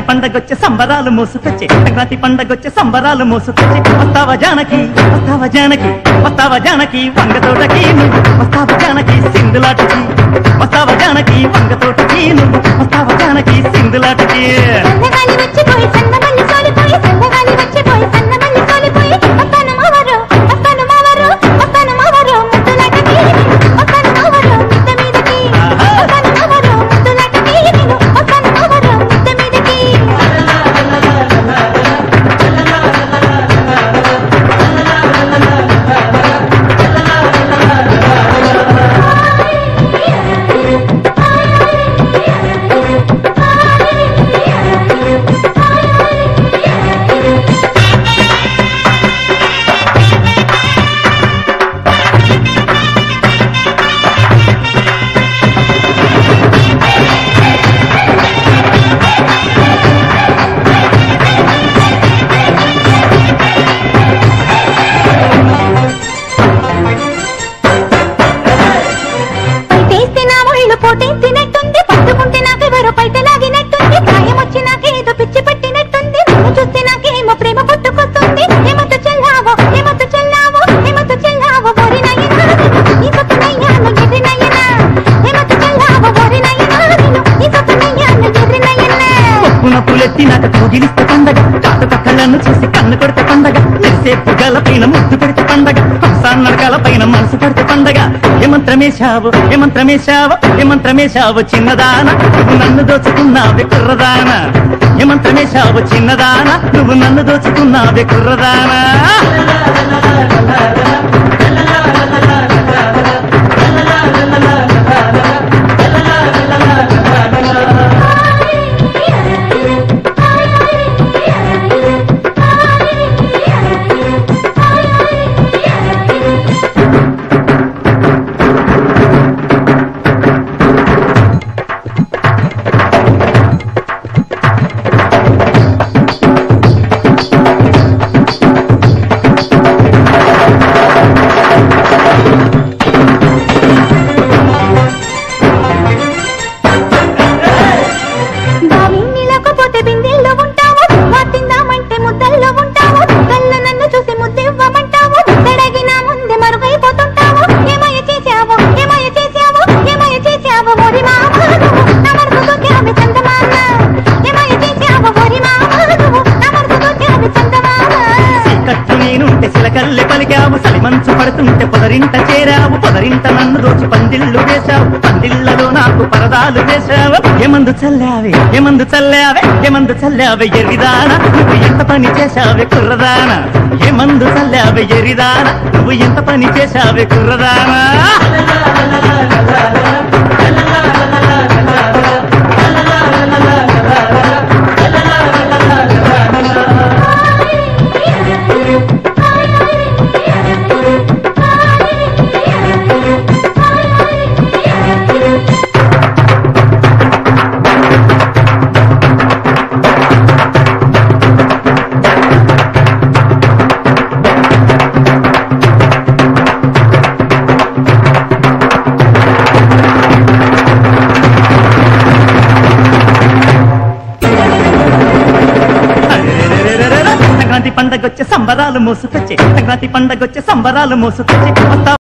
పండగొచ్చే సంబరాలు మోసుకొచ్చే సంక్రాంతి పండగొచ్చే సంబరాలు మోసుకొచ్చే వస్తావా జానకి వస్తావా జానకి వస్తావా జానకి వంగ తోటకి నువ్వు వస్తావా జానకి సింధులాటకి వస్తావా జానకి వంగ తోటకి నువ్వు వస్తావా జానకి సింధులాటకి సన్నగాలి వచ్చిపోయి సన్నమల్లి సోలిపోయి సన్నగాలి వచ్చిపోయి సన్నమల్లి సోలిపోయి వస్తాను మావరు వస్తాను మావరు వస్తాను మావరు ముద్దులాటకి వస్తాను మావరు మిద్ద మీదకి వస్తాను మావరు ముద్దులాటకి నేను వస్తాను మావరు మిద్ద మీదకి పైటేస్తే నా ఒళ్ళు పోటెత్తినట్టుంది పట్టుకుంటే నాకెవరో పైట లాగినట్టుంది గాయం వచ్చి నాకేదో పిచ్చి పట్టినట్టుంది నిన్ను చూస్తే నాకేమో ప్రేమ పుట్టుకొస్తుంది ఏమతో చెల్లావో ఏమతో చెల్లావో ఏమతో చెల్లావో ఓరి నయ్యనా నీ సొత్తు నయ్యాను ఎర్రి నయ్యనా ఏమతో చెల్లావో ఓరి నయ్యనా నేను నీ సొత్తు నయ్యాను ఎర్రి నయ్యనా కొప్పున పులెత్తి నాకు పూజిలిస్తే పండగ కాటు కక్కలను చూసి కన్ను కొడితే పండగ మెరిసేపు గల పైన ముద్దు పెడితే పండగ హంసాన్నడకల పైన మనసు పెడితే పండగ ఏ మంత్రమేశావు ఏ మంత్రమేశావు ఏ మంత్రమేశావు చిన్నదాన నువ్వు నన్ను దోచుకున్నావే కుర్రదాన ఏ మంత్రమేశావు చిన్నదాన నువ్వు నన్ను దోచుకున్నావే కుర్రదానా బావిని లేకపోతే బిందెల్లో ఉంటావు వాటిందామంటే ముద్దల్లో ఉంటావు కళ్ళ నన్ను చూసి ముద్దివ్వమంటావు ముద్దడగిన ముందే మరుగైపోతుంటావు ఏమయ్య చేశావు ఏమయ్య చేశావు ఏమయ్య చేశావు ఓరి మామ నువ్వు నా మనసు దొక్కావి చందమామ ఏమయ్య చేశావు ఓరి మామ నువ్వు నా మనసు దొక్కావి చందమామ కట్టు నేనుంటే సిలకల్లె పలికావు సలిమంచు పడుతుంటే పొదరింట చేరావు పొదరింట నన్ను దోచి పందిళ్ళు వేశావు పందిళ్లలో నాకు పరదాలు వేశావు ఏమందు చల్లావే ఏమందు చల్లావే ఏమందు చల్లావే ఎరిదాన నువ్వు ఎంత పని చేశావే కుర్రదాన ఏమందు చల్లావే ఎరిదాన నువ్వు ఎంత పని చేశావే కుర్రదానా సంక్రాంతి పండగొచ్చే సంబరాలు మోసుకొచ్చే సంక్రాంతి పండగొచ్చే సంబరాలు మోసుకొచ్చే వస్తావా